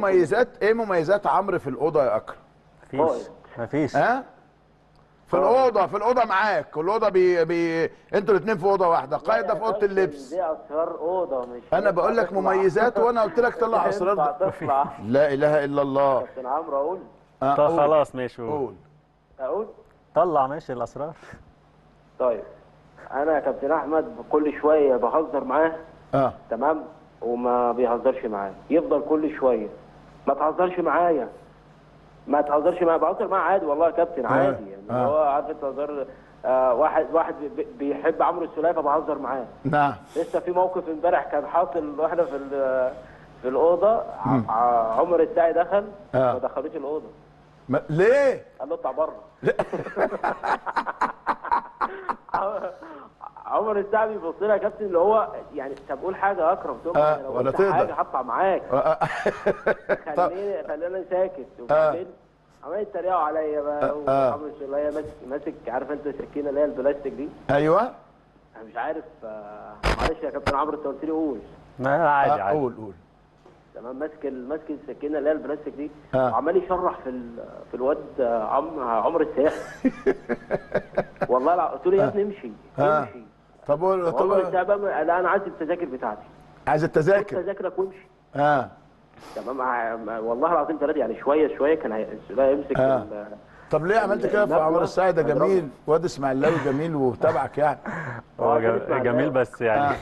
مميزات ايه مميزات عمرو في الاوضه يا اكرم مفيش قائد. مفيش ها في الاوضه في الاوضه معاك الاوضه بي, بي انتوا الاثنين في اوضه واحده قائد ده في اوضه اللبس دي اسرار اوضه مش انا بقول لك ينفع تطلع. مميزات وانا قلت لك طلع مش اسرار ينفع ده. تطلع لا اله الا الله كابتن عمرو اقول آه، طب قول. خلاص ماشي قول. قول اقول طلع ماشي الاسرار طيب انا يا كابتن احمد كل شويه بهزر معاه اه تمام وما بيهزرش معايا يفضل كل شويه ما تهزرش معايا ما تهزرش معايا بهزر معاه عادي والله يا كابتن عادي يعني آه. هو عارف انت هزار آه واحد واحد بي- بيحب عمرو السوليه فبهزر معاه نعم لسه في موقف امبارح كان حاصل واحنا في ال- في الاوضه ع- ع- عمر الساعي دخل آه. ما دخلوش الاوضه ما... ليه قال له اطلع بره عمر الساعي بيبص لي يا كابتن اللي هو يعني طب قول حاجه يا اكرم تقول آه، أنا لو ولا قلت تقدر. حاجه هطلع معاك آه، آه. طب خليني خلينا ساكت وبعدين عمال يتريقوا عليا بقى آه. وعمرو السوليه ماسك ماسك عارف انت السكينه اللي هي البلاستيك دي ايوه انا مش عارف آه، معلش يا كابتن عمرو انت قلت لي قول ما عادي آه، عادي قول قول تمام ماسك ال- ماسك السكينه اللي هي البلاستيك دي آه. وعمال يشرح في ال- في الواد آه، عم عمرو السياح والله الع- قلت له يا ابني امشي آه. امشي طب قول عمر طب السياح بقى لا انا عايز التذاكر بتاعتي عايز خد التذاكر تذاكرك وامشي اه تمام ع- م- والله العظيم ثلاثة يعني شويه شويه كان هي- السوليه يمسك آه. ال- طب ليه عملت كده في النبوة عمرو السعيد ده هضربه. جميل واد اسماعيلاوي جميل وتابعك يعني هو آه، جم- كان اسمع جميل ده. بس يعني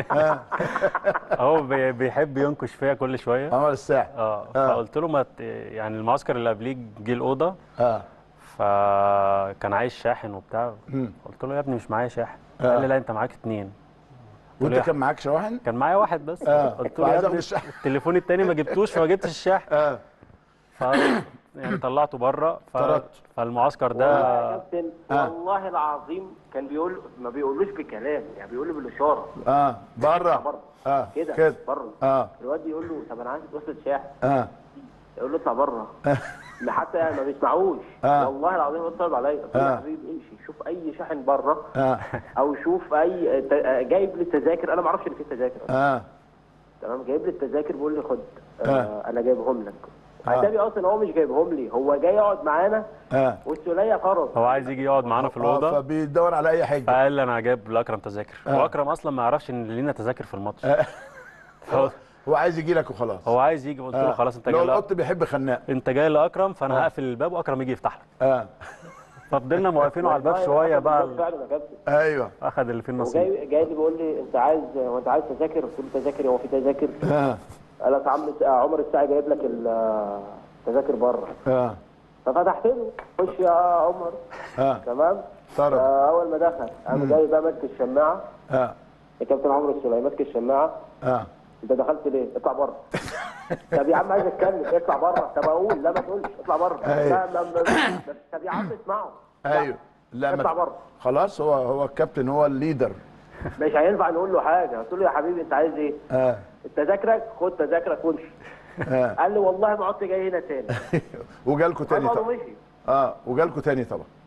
هو بي- بيحب ينكش فيا كل شويه عمرو السعيد اه آه. فقلت له ما ت- يعني المعسكر اللي قبليه جه الاوضه اه فكان عايز شاحن وبتاع مم. قلت له يا ابني مش معايا شاحن آه. قال لي لا انت معاك اتنين وانت له كان معاك شواحن كان معايا واحد بس آه. قلت له وعايز يا اخد ابني الشاحن. التليفون التاني ما جبتوش فما جبتش الشاحن اه ف يعني طلعته بره ف... طردته. فالمعسكر والله يا ده كابتن آه. والله العظيم كان بيقول ما بيقولوش بكلام يعني بيقول له بالاشاره اه بره بره اه كده كده بره اه الواد يقول له طب انا عايز وصلة شاحن اه يقول له اطلع بره حتى يعني ما بيسمعوش آه. والله العظيم بيتصل عليا قلت له آه. يا حبيبي امشي شوف اي شاحن بره اه او شوف اي ت- جايب لي التذاكر انا ما اعرفش ان في تذاكر اه تمام جايب لي التذاكر بيقول لي خد آه. آه. انا جايبهم لك آه. اتاري اصلا هو مش جايبهم لي هو جاي يقعد معانا اه والسوليه طرد هو عايز يجي يقعد معانا في اه الاوضه فبيدور على اي حاجه فقال لي انا جايب لاكرم تذاكر آه. واكرم اصلا ما يعرفش ان لينا تذاكر في الماتش آه. هو- هو عايز يجي لك وخلاص هو عايز يجي قلت له آه. خلاص انت لو جاي لأ- القط بيحب خناق انت جاي لاكرم فانا هقفل الباب واكرم يجي يفتح لك اه ففضلنا موقفينه على الباب والله شويه أخد بقى الباب فعلا يا كابتن ايوه اخد اللي فيه النصيب وجاي جاي لي بيقول لي انت عايز هو انت عايز تذاكر قلت له تذاكر هو في تذاكر اه قال لك عم عمر الساعي جايب لك التذاكر بره اه ففتحت له خش يا عمر اه تمام طرد آه، اول ما دخل قام جاي بقى ماسك الشماعه اه يا كابتن عمرو السوليه ماسك الشماعه اه انت دخلت ليه؟ اطلع بره. طب يا عم عايز اتكلم اطلع بره، طب اقول لا ما تقولش اطلع بره. أيوة. لا لا لا طب يا عم اسمعوا. لا، ايوه لا اطلع ما بره. خلاص هو هو الكابتن هو الليدر مش هينفع نقول له حاجه، قلت له يا حبيبي انت عايز ايه؟ اه تذاكرك خد تذاكرك وامشي. اه قال لي والله ما عدت جاي هنا تاني. وجالكوا تاني قال طبعا ومشي. اه وجالكوا تاني طبعا